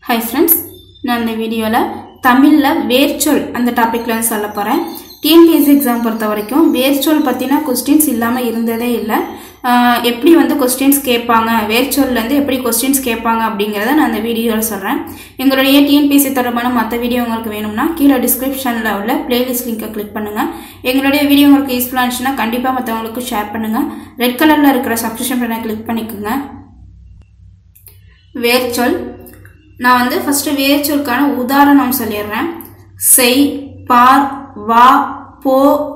hi friends நான் இந்த வீடியோவில் தமிழில் வேர்ச்சொல் அந்த டாப்பிக்கில் வந்து சொல்ல போகிறேன் டிஎன்பிஎஸ்சி எக்ஸாம் பொறுத்த வரைக்கும் வேர்ச்சொல் பற்றின கொஸ்டின்ஸ் இல்லாமல் இருந்ததே இல்லை ஆஹ் எப்படி வந்து கொஸ்டின்ஸ் கேட்பாங்க வேர்ச்சொல்லேருந்து எப்படி கொஸ்டின்ஸ் கேட்பாங்க அப்படிங்கிறத நான் இந்த வீடியோவில் சொல்கிறேன் எங்களுடைய டிஎன்பிஎஸ்சி தொடர்பான மற்ற வீடியோ உங்களுக்கு வேணும்னா கீழே டிஸ்கிரிப்ஷனில் உள்ள பிளேலிஸ்ட் லிங்கை கிளிக் பண்ணுங்கள் எங்களுடைய வீடியோ உங்களுக்கு யூஸ்ஃபுல்லாக இருந்துச்சுன்னா கண்டிப்பாக மற்றவங்களுக்கு ஷேர் பண்ணுங்கள் ரெட் கலரில் இருக்கிற சப்ஸ்கிரிப்ஷன் பண்ண கிளிக் பண்ணிக்கோங்க வேர்ச்சொல் நான் வந்து ஃபஸ்ட்டு வேர்ச்சொல்கான உதாரணம் சொல்லிடுறேன் செய் பார் வா போ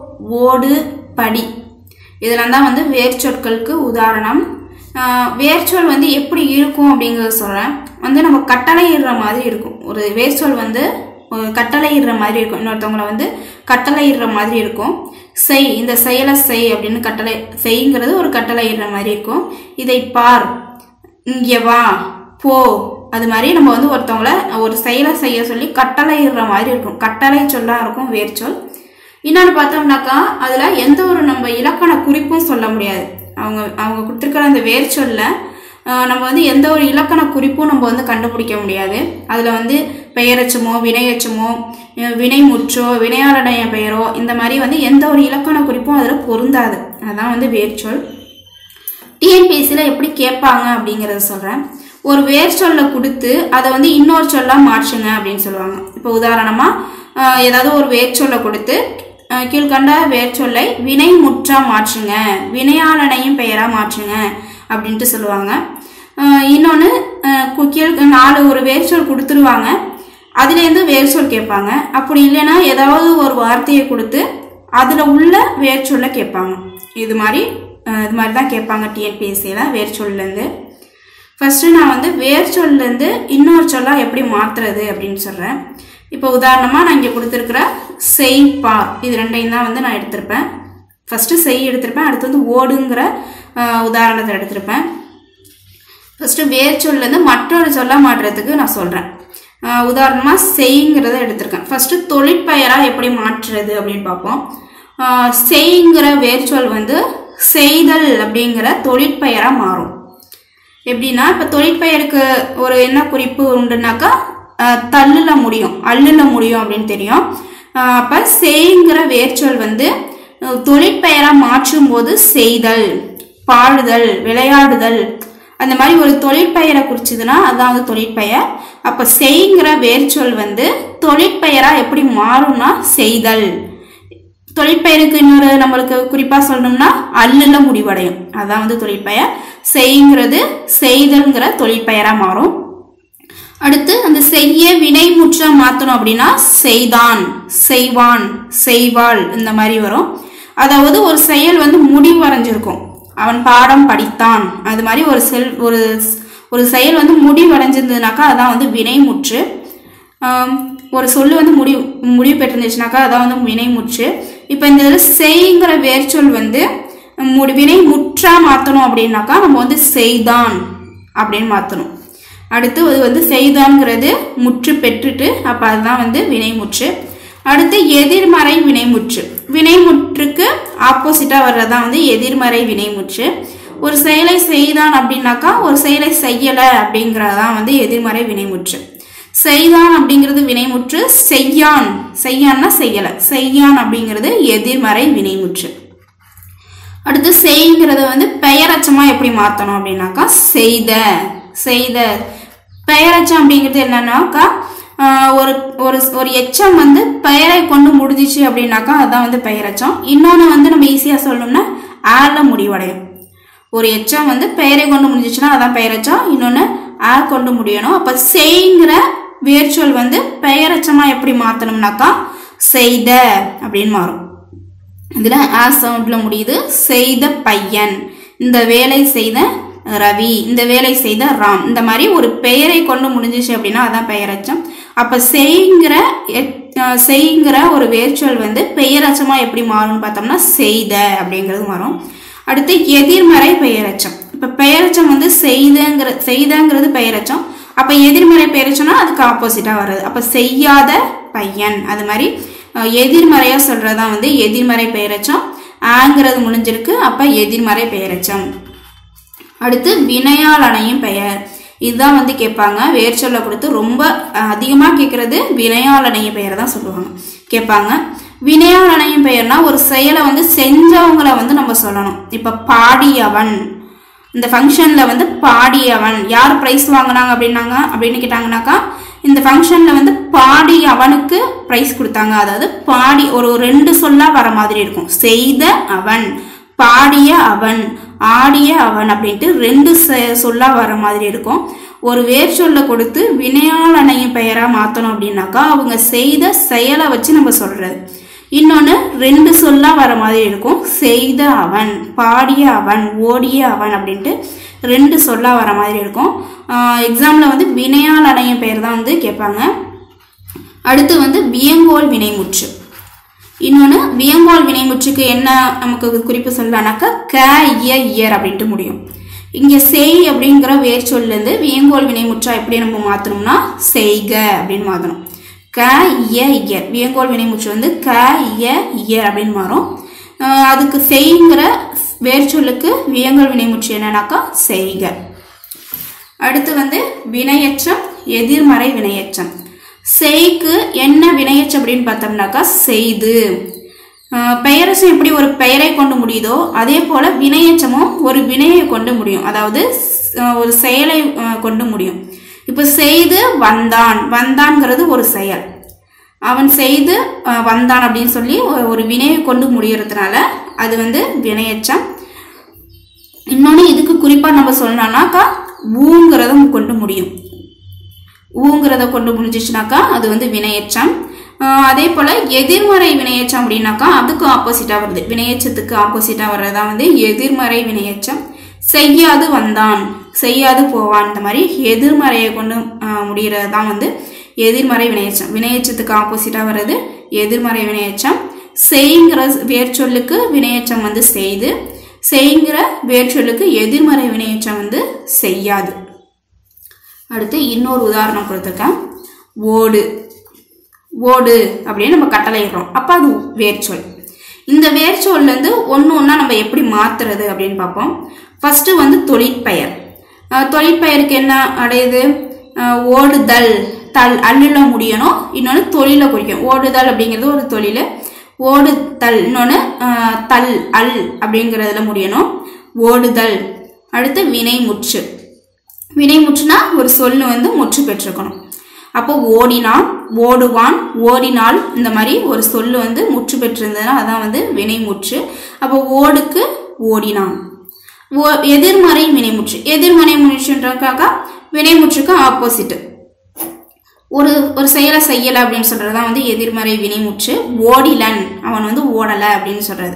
ஓடு படி இதெல்லாம் தான் வந்து வேர்ச்சொற்களுக்கு உதாரணம் ஆஹ் வேர்ச்சொல் வந்து எப்படி இருக்கும் அப்படிங்கிறத சொல்கிறேன் வந்து நம்ம கட்டளையிடுற மாதிரி இருக்கும் ஒரு வேர்ச்சொல் வந்து ஒரு கட்டளையிடுற மாதிரி இருக்கும் இன்னொருத்தவங்களை வந்து கட்டளையிடுற மாதிரி இருக்கும் செய் இந்த செயலை செய் அப்படின்னு கட்டளை செய்ங்கிறது ஒரு கட்டளையிடுற மாதிரி இருக்கும் இதை பார் இங்கே வா போ அது மாதிரி நம்ம வந்து ஒருத்தவங்கள ஒரு செயலை செய்ய சொல்லி கட்டளையிடுற மாதிரி இருக்கும் கட்டளை சொல்லா இருக்கும் வேர்ச்சொல் இன்னொன்று பார்த்தோம்னாக்கா அதில் எந்த ஒரு நம்ம இலக்கண குறிப்பும் சொல்ல முடியாது அவங்க அவங்க கொடுத்துருக்கிற அந்த வேர்ச்சொல்ல ஆஹ், நம்ம வந்து எந்த ஒரு இலக்கண குறிப்பும் நம்ம வந்து கண்டுபிடிக்க முடியாது அதில் வந்து பெயரச்சமோ வினையச்சமோ அஹ், வினைமுற்றோ வினையாளடைய பெயரோ இந்த மாதிரி வந்து எந்த ஒரு இலக்கண குறிப்பும் அதில் பொருந்தாது அதுதான் வந்து வேர்ச்சொல் டிஎன்பிஎஸ்சியில் எப்படி கேட்பாங்க அப்படிங்கிறத சொல்கிறேன் ஒரு வேர் சொல்லை கொடுத்து அதை வந்து இன்னொரு சொல்லாக மாற்றுங்க அப்படின்னு சொல்லுவாங்க இப்போ உதாரணமாக ஏதாவது ஒரு வேர் சொல்லை கொடுத்து அஹ், கீழ்கண்ட வேர் சொல்லை வினை முற்றா மாற்றுங்க வினையாளனையும் பெயராக மாற்றுங்க அப்படின்ட்டு சொல்லுவாங்க இன்னொன்று கீழ் நாலு ஒரு வேர் சொல் கொடுத்துருவாங்க அதுலேருந்து வேர் சொல் கேட்பாங்க அப்படி இல்லைன்னா ஏதாவது ஒரு வார்த்தையை கொடுத்து அதில் உள்ள வேர் சொல்ல கேட்பாங்க இது மாதிரி அஹ், இது மாதிரி தான் கேட்பாங்க டிஎன்பிஎஸ்சியில் வேர் சொல்லேருந்து ஃபஸ்ட்டு நான் வந்து வேர் சொல்லேருந்து இன்னொரு சொல்லாக எப்படி மாற்றுறது அப்படின்னு சொல்கிறேன் இப்போ உதாரணமாக நான் இங்கே கொடுத்துருக்குற செய் பார் இது ரெண்டையும் தான் வந்து நான் எடுத்திருப்பேன் ஃபஸ்ட்டு செய் எடுத்திருப்பேன் அடுத்து வந்து ஓடுங்கிற அஹ், உதாரணத்தை எடுத்திருப்பேன் ஃபஸ்ட்டு வேர் சொல்லேருந்து மற்றொரு சொல்லாக மாற்றுறதுக்கு நான் சொல்கிறேன் உதாரணமாக செய்ங்கிறத எடுத்திருக்கேன் ஃபஸ்ட்டு தொழிற்பெயராக எப்படி மாற்றுறது அப்படின்னு பார்ப்போம் ஆஹ் செய்ங்கிற வேர்ச்சொல் வந்து செய்தல் அப்படிங்கிற தொழிற்பெயராக மாறும் எப்படின்னா இப்போ தொழிற்பெயருக்கு ஒரு என்ன குறிப்பு உண்டுனாக்கா ஆஹ் தள்ளுல முடியும் அள்ளுல முடியும் அப்படின்னு தெரியும் ஆஹ் அப்ப செய்ங்கிற வேர்ச்சொல் வந்து அஹ் தொழிற்பெயராக மாற்றும் போது செய்தல் பாடுதல் விளையாடுதல் அந்த மாதிரி ஒரு தொழிற்பெயரை குறிச்சதுன்னா அதான் வந்து தொழிற்பெயர் அப்போ செய்ங்கிற வேர்ச்சொல் வந்து தொழிற்பெயராக எப்படி மாறும்னா செய்தல் தொழிற்பெயருக்கு இன்னொரு நம்மளுக்கு குறிப்பாக சொல்லணும்னா அல்லுல முடிவடையும் அதான் வந்து தொழிற்பெயர் செய்ங்கிறது செய்தல்ங்கிற தொழிற்பெயராக மாறும் அடுத்து அந்த செய்ய வினைமுற்றா மாற்றணும் அப்படின்னா செய்தான் செய்வான் செய்வாள் இந்த மாதிரி வரும் அதாவது ஒரு செயல் வந்து முடிவடைஞ்சிருக்கும் அவன் பாடம் படித்தான் அது மாதிரி ஒரு செல் ஒரு ஒரு செயல் வந்து முடிவடைஞ்சிருந்ததுனாக்கா அதான் வந்து வினைமுற்று ஆம், ஒரு சொல்லு வந்து முடிவு முடிவு பெற்றிருந்துச்சுனாக்கா அதான் வந்து வினைமுற்று இப்போ இந்த இதில் செய்ங்கிற வேர்ச்சொல் வந்து முடி வினை முற்றா மாற்றணும் அப்படின்னாக்கா நம்ம வந்து செய்தான் அப்படின்னு மாற்றணும் அடுத்து அது வந்து செய்தான்ங்கிறது முற்று பெற்றுட்டு அப்போ அதுதான் வந்து வினைமுற்று அடுத்து எதிர்மறை வினைமுற்று வினைமுற்றுக்கு ஆப்போசிட்டாக வர்றதான் வந்து எதிர்மறை வினைமுற்று ஒரு செயலை செய்தான் அப்படின்னாக்கா ஒரு செயலை செய்யலை அப்படிங்கிறதான் வந்து எதிர்மறை வினைமுற்று செய்தான் அப்படிங்கிறது வினைமுற்று செய்யான் செய்யான்னா செய்யலை செய்யான் அப்படிங்கிறது எதிர்மறை வினைமுற்று அடுத்து செய்ங்கிறத வந்து பெயரச்சமா எப்படி மாற்றணும் அப்படின்னாக்கா செய்த செய்த பெயரச்சம் அப்படிங்கிறது என்னன்னாக்கா ஆஹ், ஒரு ஒரு ஒரு எச்சம் வந்து பெயரை கொண்டு முடிஞ்சிச்சு அப்படின்னாக்கா அதான் வந்து பெயரச்சம் இன்னொன்று வந்து நம்ம ஈஸியாக சொல்லணும்னா ஆல முடிவடையும் ஒரு எச்சம் வந்து பெயரை கொண்டு முடிஞ்சிச்சுன்னா அதான் பெயரச்சம் இன்னொன்று ஆ கொண்டு முடியணும் அப்போ செய்ங்கிற வேர்ச்சொல் வந்து பெயரச்சமாக எப்படி மாற்றணும்னாக்கா செய்த அப்படின்னு மாறும் இதில் ஆ சவுண்டில் முடியுது செய்த பையன் இந்த வேலை செய்த ரவி இந்த வேலை செய்த ராம் இந்த மாதிரி ஒரு பெயரை கொண்டு முடிஞ்சிச்சு அப்படின்னா அதான் பெயரச்சம் அப்போ செய்ங்கிற எ- அஹ் செய்ங்கிற ஒரு வேர்ச்சொல் வந்து பெயரச்சமாக எப்படி மாறும்னு பார்த்தோம்னா செய்த அப்படிங்கிறது மாறும் அடுத்து எதிர்மறை பெயரச்சம் இப்போ பெயரச்சம் வந்து செய்தங்கிற செய்தங்கிறது பெயரச்சம் அப்போ எதிர்மறை பெயரச்சம்னா அதுக்கு ஆப்போசிட்டாக வர்றது அப்போ செய்யாத பையன் அது மாதிரி அஹ், எதிர்மறையா சொல்றதா வந்து எதிர்மறை பெயரச்சம் ஆங்கிறது முடிஞ்சிருக்கு அப்ப எதிர்மறை பெயரச்சம் அடுத்து வினையால் அணையும் பெயர் இதுதான் வந்து கேட்பாங்க வேர்ச்சொல்லை கொடுத்து ரொம்ப அதிகமாக கேட்குறது வினையால் அணையும் பெயரை தான் சொல்லுவாங்க கேட்பாங்க வினையால் அணையும் பெயர்னா ஒரு செயலை வந்து செஞ்சவங்களை வந்து நம்ம சொல்லணும் இப்போ பாடியவன் இந்த ஃபங்க்ஷனில் வந்து பாடியவன் யார் ப்ரைஸ் வாங்கினாங்க அப்படின்னாங்க அப்படின்னு கேட்டாங்கனாக்கா இந்த ஃபங்க்ஷனில் வந்து பாடி அவனுக்கு ப்ரைஸ் கொடுத்தாங்க அதாவது பாடி ஒரு ரெண்டு சொல்லா வர மாதிரி இருக்கும் செய்த அவன் பாடிய அவன் ஆடிய அவன் அப்படின்ட்டு ரெண்டு செ- சொல்லா வர மாதிரி இருக்கும் ஒரு வேர் சொல்ல கொடுத்து வினையால் அணையும் பெயராக மாற்றணும் அப்படின்னாக்கா அவங்க செய்த செயலை வச்சு நம்ம சொல்றது இன்னொன்று ரெண்டு சொல்லா வர மாதிரி இருக்கும் செய்த அவன் பாடிய அவன் ஓடிய அவன் அப்படின்ட்டு ரெண்டு சொல்லா வர மாதிரி இருக்கும் எக்ஸாமில் வந்து வினையால் அணையும் பெயர் தான் வந்து கேட்பாங்க அடுத்து வந்து வியங்கோல் வினைமுற்று இன்னொன்று வியங்கோல் வினைமுற்றுக்கு என்ன நமக்கு குறிப்பு சொல்லலாம்னாக்கா க இய இயர் அப்படின்ட்டு முடியும் இங்கே செய் அப்படிங்கிற வேர் சொல்லேருந்து வியங்கோல் வினைமுற்றா எப்படி நம்ம மாற்றணும்னா செய்க அப்படின்னு மாற்றணும் க இய இயர் வியங்கோல் வினைமுற்று வந்து க இய இயர் அப்படின்னு மாறும் அஹ் அதுக்கு செய்ங்கிற வேர் சொல்லுக்கு வியங்கோல் வினைமுற்று என்னன்னாக்கா செய்க அடுத்து வந்து வினையச்சம் எதிர்மறை வினையச்சம் செய்க்கு என்ன வினையச்சம் அப்படின்னு பார்த்தோம்னாக்கா செய்து அஹ் பெயரச்சம் எப்படி ஒரு பெயரை கொண்டு முடியுதோ அதே போல வினையச்சமும் ஒரு வினையை கொண்டு முடியும் அதாவது அஹ் ஒரு செயலை அஹ் கொண்டு முடியும் இப்போ செய்து வந்தான் வந்தான்ங்கிறது ஒரு செயல் அவன் செய்து அஹ் வந்தான் அப்படின்னு சொல்லி ஒரு- ஒரு வினையை கொண்டு முடியறதுனால அது வந்து வினையச்சம் இன்னொன்று இதுக்கு குறிப்பாக நம்ம சொல்லணும்னாக்கா ஊங்கிறத கொண்டு முடியும் ஊங்கிறத கொண்டு முடிஞ்சிச்சுனாக்கா அது வந்து வினையச்சம் ஆஹ் அதே போல் எதிர்மறை வினையச்சம் அப்படின்னாக்கா அதுக்கு ஆப்போசிட்டாக வருது வினையச்சத்துக்கு ஆப்போசிட்டாக வர்றதா வந்து எதிர்மறை வினையச்சம் செய்யாது வந்தான் செய்யாது போவான் இந்த மாதிரி எதிர்மறையை கொண்டு ஆஹ் முடிகிறது தான் வந்து எதிர்மறை வினையச்சம் வினையச்சத்துக்கு ஆப்போசிட்டாக வர்றது எதிர்மறை வினையச்சம் செய்ங்கிற வேர்ச்சொல்லுக்கு வினையச்சம் வந்து செய்து செய்ங்கிற வேர்ச்சொல்லுக்கு எதிர்மறை வினையச்சம் வந்து செய்யாது அடுத்து இன்னொரு உதாரணம் கொடுத்துருக்கேன் ஓடு ஓடு அப்படின்னு நம்ம கட்டளையிடுறோம் அப்போ அது வேர்ச்சொல் இந்த வேர்ச்சொல்லேருந்து ஒன்று ஒன்றா நம்ம எப்படி மாற்றுறது அப்படின்னு பார்ப்போம் ஃபஸ்ட்டு வந்து தொழிற்பெயர் அஹ் தொழிற்பெயருக்கு என்ன அடையுது அஹ் ஓடுதல் தல் அல்லில் முடியணும் இன்னொன்று தொழிலை குறிக்கும் ஓடுதல் அப்படிங்கிறது ஒரு தொழில் ஓடுதல் இன்னொன்று தல் அல் அப்படிங்கிறதுல முடியணும் ஓடுதல் அடுத்து வினைமுற்று வினைமுற்றுனா ஒரு சொல்லு வந்து முற்று பெற்றிருக்கணும் அப்போ ஓடினான் ஓடுவான் ஓடினாள் இந்த மாதிரி ஒரு சொல்லு வந்து முற்று பெற்றிருந்ததுன்னா அதான் வந்து வினைமுற்று அப்போ ஓடுக்கு ஓடினான் ஓ எதிர்மறை வினைமுற்று எதிர்மறை முற்றுன்றக்காக வினைமுற்றுக்கு ஆப்போசிட் ஒரு ஒரு செயலை செய்யலை அப்படின்னு சொல்றது தான் வந்து எதிர்மறை வினைமுற்று ஓடிலன் அவன் வந்து ஓடலை அப்படின்னு சொல்றது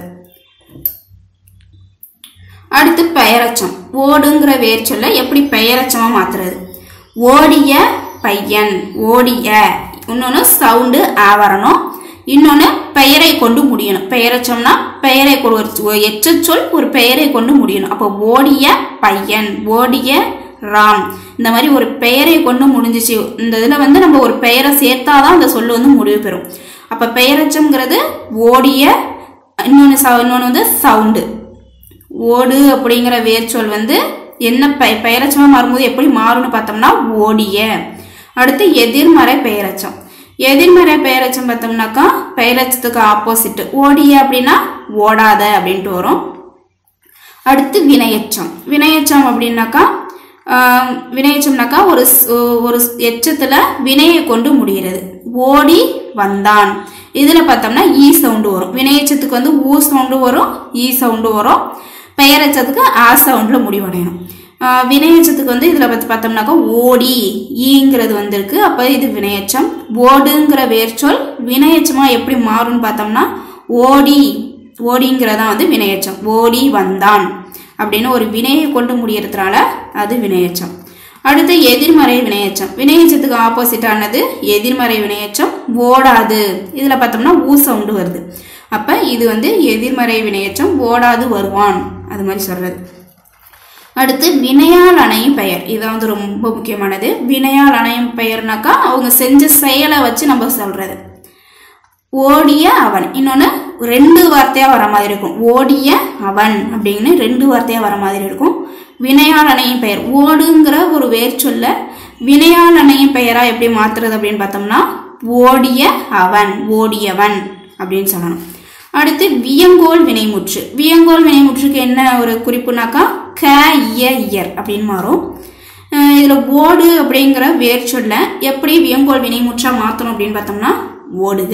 அடுத்து பெயரச்சம் ஓடுங்கிற வேர் சொல்ல எப்படி பெயரச்சமா மாத்துறது ஓடிய பையன் ஓடிய இன்னொன்று சவுண்டு ஆ வரணும் இன்னொன்று பெயரை கொண்டு முடியணும் பெயரச்சம்னா பெயரை கொண்டு ஒரு ஒரு எச்சச்சொல் ஒரு பெயரை கொண்டு முடியணும் அப்போ ஓடிய பையன் ஓடிய ராம் இந்த மாதிரி ஒரு பெயரை கொண்டு முடிஞ்சிச்சு இந்த இதில் வந்து நம்ம ஒரு பெயரை சேர்த்தாதான் அந்த சொல்லு வந்து முடிவு பெறும் அப்போ பெயரச்சம்ங்கிறது ஓடிய இன்னொன்று ச இன்னொன்று வந்து சவுண்டு ஓடு அப்படிங்கிற வேர்ச்சொல் வந்து என்ன பெ பெயரச்சமாக மாறும்போது எப்படி மாறும்னு பார்த்தோம்னா ஓடிய அடுத்து எதிர்மறை பெயரச்சம் எதிர்மறை பெயரச்சம் பார்த்தோம்னாக்கா பெயரச்சத்துக்கு ஆப்போசிட் ஓடிய அப்படின்னா ஓடாத அப்படின்ட்டு வரும் அடுத்து வினையச்சம் வினையச்சம் அப்படின்னாக்கா ஆஹ், வினையச்சம்னாக்கா ஒரு ஸ்- ஒரு எச்சத்தில் வினையை கொண்டு முடிகிறது ஓடி வந்தான் இதில் பார்த்தோம்னா ஈ சவுண்டு வரும் வினையச்சத்துக்கு வந்து ஊ சவுண்டு வரும் ஈ சவுண்டு வரும் பெயரச்சத்துக்கு ஆ சவுண்டில் முடிவடையணும் ஆஹ், வினையச்சத்துக்கு வந்து இதில் பார்த்து பார்த்தோம்னாக்கா ஓடி ஈங்கிறது வந்திருக்கு அப்போ இது வினையச்சம் ஓடுங்கிற வேர்ச்சொல் வினையச்சமாக எப்படி மாறும்னு பார்த்தோம்னா ஓடி ஓடிங்கிறதா வந்து வினையச்சம் ஓடி வந்தான் அப்படின்னு ஒரு வினையை கொண்டு முடியறதுனால அது வினையச்சம் அடுத்து எதிர்மறை வினையச்சம் வினையச்சத்துக்கு ஆப்போசிட்டானது எதிர்மறை வினையச்சம் ஓடாது இதில் பார்த்தோம்னா ஊ சவுண்டு வருது அப்போ இது வந்து எதிர்மறை வினையச்சம் ஓடாது வருவான் அது மாதிரி சொல்றது அடுத்து வினையால் அணையும் பெயர் இதுதான் வந்து ரொம்ப முக்கியமானது வினையால் அணையும் பெயர்னாக்கா அவங்க செஞ்ச செயலை வச்சு நம்ம சொல்றது ஓடிய அவன் இன்னொன்று ரெண்டு வார்த்தையாக வர மாதிரி இருக்கும் ஓடிய அவன் அப்படின்னு ரெண்டு வார்த்தையாக வர மாதிரி இருக்கும் வினையால் அணையும் பெயர் ஓடுங்கிற ஒரு வேர் சொல்ல வினையால் அணையும் பெயரா எப்படி மாத்துறது அப்படின்னு பார்த்தோம்னா ஓடிய அவன் ஓடியவன் அப்படின்னு சொல்லணும் அடுத்து வியங்கோல் வினைமுற்று வியங்கோல் வினைமுற்றுக்கு என்ன ஒரு குறிப்புனாக்கா க இய இயர் அப்படின்னு மாறும் அஹ் இதுல ஓடு அப்படிங்கிற வேர் சொல்ல எப்படி வியங்கோல் வினைமுற்றா மாற்றணும் அப்படின்னு பார்த்தோம்னா ஓடுக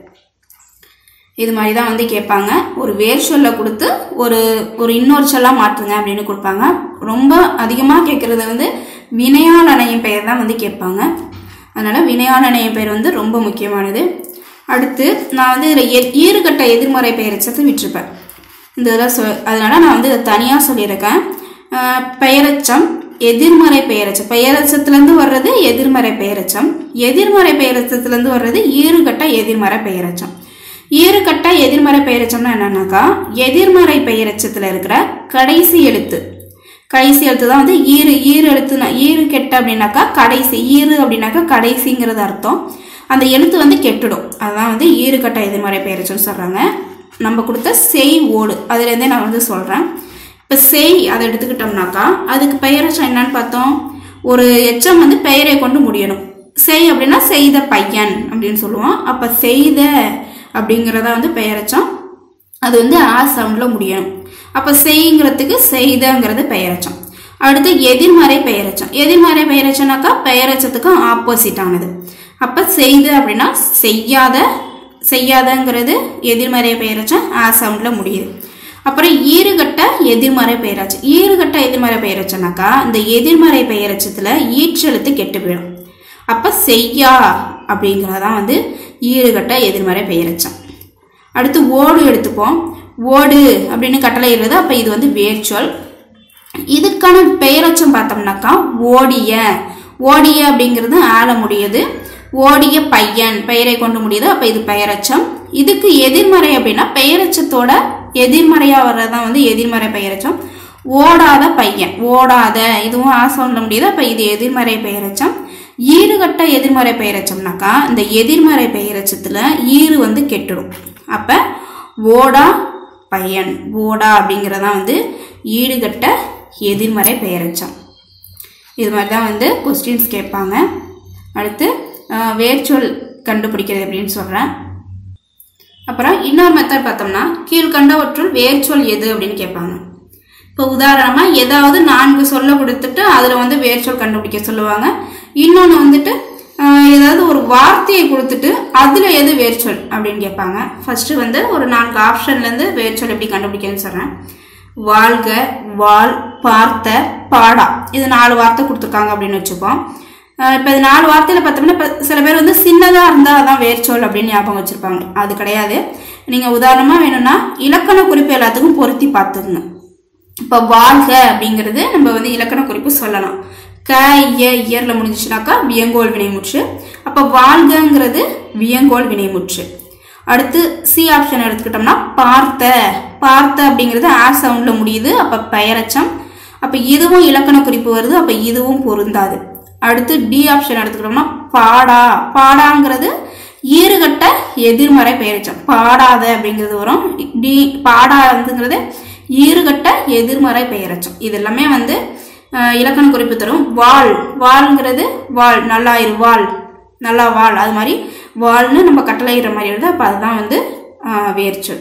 இது மாதிரி தான் வந்து கேட்பாங்க ஒரு வேர் சொல்ல கொடுத்து ஒரு ஒரு இன்னொரு சொல்லாக மாற்றுங்க அப்படின்னு கொடுப்பாங்க ரொம்ப அதிகமாக கேட்குறது வந்து வினையால் அணையும் பெயர் தான் வந்து கேட்பாங்க அதனால் வினையால் அணையும் பெயர் வந்து ரொம்ப முக்கியமானது அடுத்து நான் வந்து இதில் ஈறுகட்ட எதிர்மறை பெயரச்சத்தை விட்டுருப்பேன் இந்த இதெல்லாம் சொ அதனால் நான் வந்து இதை தனியாக சொல்லியிருக்கேன் அஹ் பெயரச்சம் எதிர்மறை பெயரச்சம் பெயரச்சத்துலேருந்து வர்றது எதிர்மறை பெயரச்சம் எதிர்மறை பெயரச்சத்துலேருந்து வர்றது ஈறுகட்ட எதிர்மறை பெயரச்சம் ஈறுகட்ட எதிர்மறை பெயரச்சம்னா என்னன்னாக்கா எதிர்மறை பெயரச்சத்தில் இருக்கிற கடைசி எழுத்து கடைசி எழுத்து தான் வந்து ஈறு ஈறு எழுத்துனா ஈறு கெட்ட அப்படின்னாக்கா கடைசி ஈறு அப்படின்னாக்கா கடைசிங்கிறது அர்த்தம் அந்த எழுத்து வந்து கெட்டுடும் அதுதான் வந்து ஈறுகட்ட எதிர்மறை பெயரச்சம்னு சொல்கிறாங்க நம்ம கொடுத்த செய் ஓடு அதுலேருந்தே நான் வந்து சொல்கிறேன் இப்போ செய் அதை எடுத்துக்கிட்டோம்னாக்கா அதுக்கு பெயரச்சம் என்னன்னு பார்த்தோம் ஒரு எச்சம் வந்து பெயரை கொண்டு முடியணும் செய் அப்படின்னா செய்த பையன் அப்படின்னு சொல்லுவோம் அப்போ செய்த அப்படிங்கிறதா வந்து பெயரச்சம் அது வந்து ஆ சவுண்டில் முடியணும் அப்போ செய்ங்கிறதுக்கு செய்தங்கிறது பெயரச்சம் அடுத்து எதிர்மறை பெயரச்சம் எதிர்மறை பெயரச்சம்னாக்கா பெயரச்சத்துக்கு ஆப்போசிட் ஆனது அப்போ செய்து அப்படின்னா செய்யாத செய்யாதங்கிறது எதிர்மறை பெயரச்சம் ஆ சவுண்டில் முடியுது அப்புறம் ஈறுகட்ட எதிர்மறை பெயராச்சு ஈறுகட்ட எதிர்மறை பெயரச்சனாக்கா இந்த எதிர்மறை பெயரச்சத்தில் ஈற்றெழுத்து கெட்டு போயிடும் அப்போ செய்யா அப்படிங்கிறதான் வந்து ஈறுகட்ட எதிர்மறை பெயரச்சம் அடுத்து ஓடு எடுத்துப்போம் ஓடு அப்படின்னு கட்டளையிடுறது அப்போ இது வந்து வேர்ச்சொல் இதுக்கான பெயரச்சம் பார்த்தோம்னாக்கா ஓடிய ஓடிய அப்படிங்கிறது ஆள முடியுது ஓடிய பையன் பெயரை கொண்டு முடியுது அப்போ இது பெயரச்சம் இதுக்கு எதிர்மறை அப்படின்னா பெயரச்சத்தோட எதிர்மறையாக வர்றதுதான் வந்து எதிர்மறை பெயரச்சம் ஓடாத பையன் ஓடாத இதுவும் ஆசோன்ல முடியுது அப்போ இது எதிர்மறை பெயரச்சம் ஈறுகட்ட எதிர்மறை பெயரச்சம்னாக்கா இந்த எதிர்மறை பெயரச்சத்தில் ஈறு வந்து கெட்டுடும் அப்போ ஓடா பையன் ஓடா அப்படிங்கிறதான் வந்து ஈடுகட்ட எதிர்மறை பெயரச்சம் இது மாதிரி தான் வந்து கொஸ்டின்ஸ் கேட்பாங்க அடுத்து அஹ், வேர்ச்சொல் கண்டுபிடிக்கிறது அப்படின்னு சொல்கிறேன் அப்புறம் இன்னொரு மெத்தட் பார்த்தோம்னா கீழ்கண்டவற்றுள் வேர்ச்சொல் எது அப்படின்னு கேட்பாங்க இப்போ உதாரணமாக ஏதாவது நான்கு சொல்ல கொடுத்துட்டு அதில் வந்து வேர்ச்சொல் கண்டுபிடிக்க சொல்லுவாங்க இன்னொன்று வந்துட்டு ஆஹ், ஏதாவது ஒரு வார்த்தையை கொடுத்துட்டு அதில் எது வேர்ச்சொல் அப்படின்னு கேட்பாங்க ஃபர்ஸ்ட் வந்து ஒரு நான்கு ஆப்ஷன்லேருந்து வேர்ச்சொல் எப்படி கண்டுபிடிக்கணும்னு சொல்கிறேன் வாழ்க வாழ் பார்த்த பாடா இது நாலு வார்த்தை கொடுத்துருக்காங்க அப்படின்னு வச்சுப்போம் இப்போ இது நாலு வார்த்தையில் பார்த்தோம்னா இப்போ சில பேர் வந்து சின்னதாக இருந்தால் அதான் வேர்ச்சொல் அப்படின்னு ஞாபகம் வச்சுருப்பாங்க அது கிடையாது நீங்கள் உதாரணமாக வேணும்னா இலக்கண குறிப்பு எல்லாத்துக்கும் பொருத்தி பார்த்துக்குங்க இப்போ வாழ்க அப்படிங்கிறது நம்ம வந்து இலக்கண குறிப்பு சொல்லலாம் க இய இயர்ல முடிஞ்சிச்சுனாக்கா வியங்கோல் வினைமுற்று அப்போ வாழ்கங்கிறது வியங்கோல் வினைமுற்று அடுத்து சி ஆப்ஷன் எடுத்துக்கிட்டோம்னா பார்த்த பார்த்த அப்படிங்கிறது ஆ சவுண்ட்ல முடியுது அப்போ பெயரச்சம் அப்போ இதுவும் இலக்கண குறிப்பு வருது அப்போ இதுவும் பொருந்தாது அடுத்து டி ஆப்ஷன் எடுத்துக்கிட்டோம்னா பாடா பாடாங்கிறது ஈறுகட்ட எதிர்மறை பெயரச்சம் பாடாத அப்படிங்கிறது வரும் டி பாடாதுங்கிறது ஈறுகட்ட எதிர்மறை பெயரச்சம் இது எல்லாமே வந்து அஹ், இலக்கண குறிப்பு தரும் வாள் வாள்ங்கிறது வாள் நல்லா இரு வாள் நல்லா வாள் அது மாதிரி வாள்னு நம்ம கட்டளையிடுற மாதிரி வருது அப்போ அதுதான் வந்து அஹ், வேர்ச்சொல்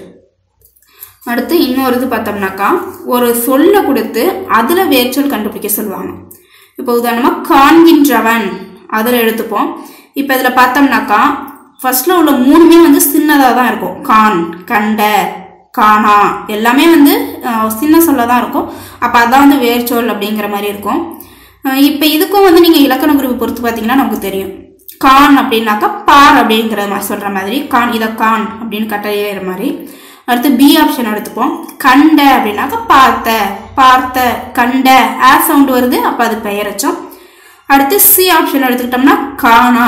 அடுத்து இன்னொரு இது பார்த்தோம்னாக்கா ஒரு சொல்ல கொடுத்து அதில் வேர்ச்சொல் கண்டுபிடிக்க சொல்லுவாங்க இப்போ உதாரணமாக காண்கின்றவன் அதில் எடுத்துப்போம் இப்போ இதில் பார்த்தோம்னாக்கா ஃபர்ஸ்ட்ல உள்ள மூணுமே வந்து சின்னதாக தான் இருக்கும் கான் கண்ட காணா எல்லாமே வந்து அஹ், சின்ன சொல்ல தான் இருக்கும் அப்போ அதான் வந்து வேர்ச்சொல் அப்படிங்கிற மாதிரி இருக்கும் அஹ், இப்போ இதுக்கும் வந்து நீங்கள் இலக்கண குறிப்பு பொறுத்து பார்த்தீங்கன்னா நமக்கு தெரியும் கான் அப்படின்னாக்கா பார் அப்படிங்கிற மாதிரி சொல்கிற மாதிரி கான் இதை கான் அப்படின்னு கட்டளையிற மாதிரி அடுத்து பி ஆப்ஷன் எடுத்துப்போம் கண்ட அப்படின்னாக்கா பார்த்த பார்த்த கண்ட ஆ சவுண்ட் வருது அப்போ அது பெயரச்சம் அடுத்து சி ஆப்ஷன் எடுத்துக்கிட்டோம்னா காணா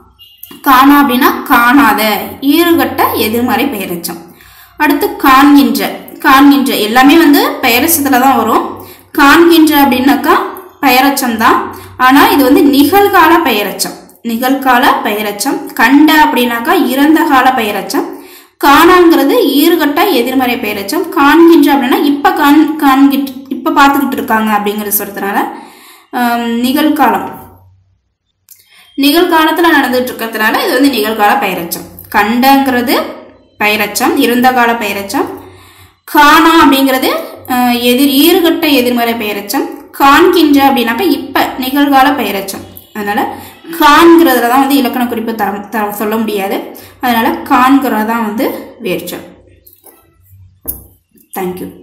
காணா அப்படின்னா காணாத ஈறுகட்ட எதிர்மறை பெயரச்சம் அடுத்து காண்கின்ற காண்கின்ற எல்லாமே வந்து பெயரச்சத்தில் தான் வரும் காண்கின்ற அப்படின்னாக்கா பெயரச்சம் தான் ஆனால் இது வந்து நிகழ்கால பெயரச்சம் நிகழ்கால பெயரச்சம் கண்ட அப்படின்னாக்கா இறந்த கால பெயரச்சம் காணாங்கிறது ஈறுகட்ட எதிர்மறை பெயரச்சம் காண்கின்ற அப்படின்னா இப்ப காண் காண்கிட்டு இப்ப பார்த்துக்கிட்டு இருக்காங்க அப்படிங்கிற சொல்றதுனால ஆம், நிகழ்காலம் நிகழ்காலத்துல நடந்துட்டு இருக்கிறதுனால இது வந்து நிகழ்கால பெயரச்சம் கண்டங்கிறது பெயரச்சம் இருந்த கால பெயரச்சம் காணா அப்படிங்கிறது அஹ், எதிர் ஈறுகட்ட எதிர்மறை பெயரச்சம் காண்கின்ற அப்படின்னாக்கா இப்ப நிகழ்கால பெயரச்சம் அதனால காண்கிறதுல தான் வந்து இலக்கண குறிப்பு தர தர சொல்ல முடியாது அதனால காண்கிறது தான் வந்து வேர்ச்சொல் தேங்க்யூ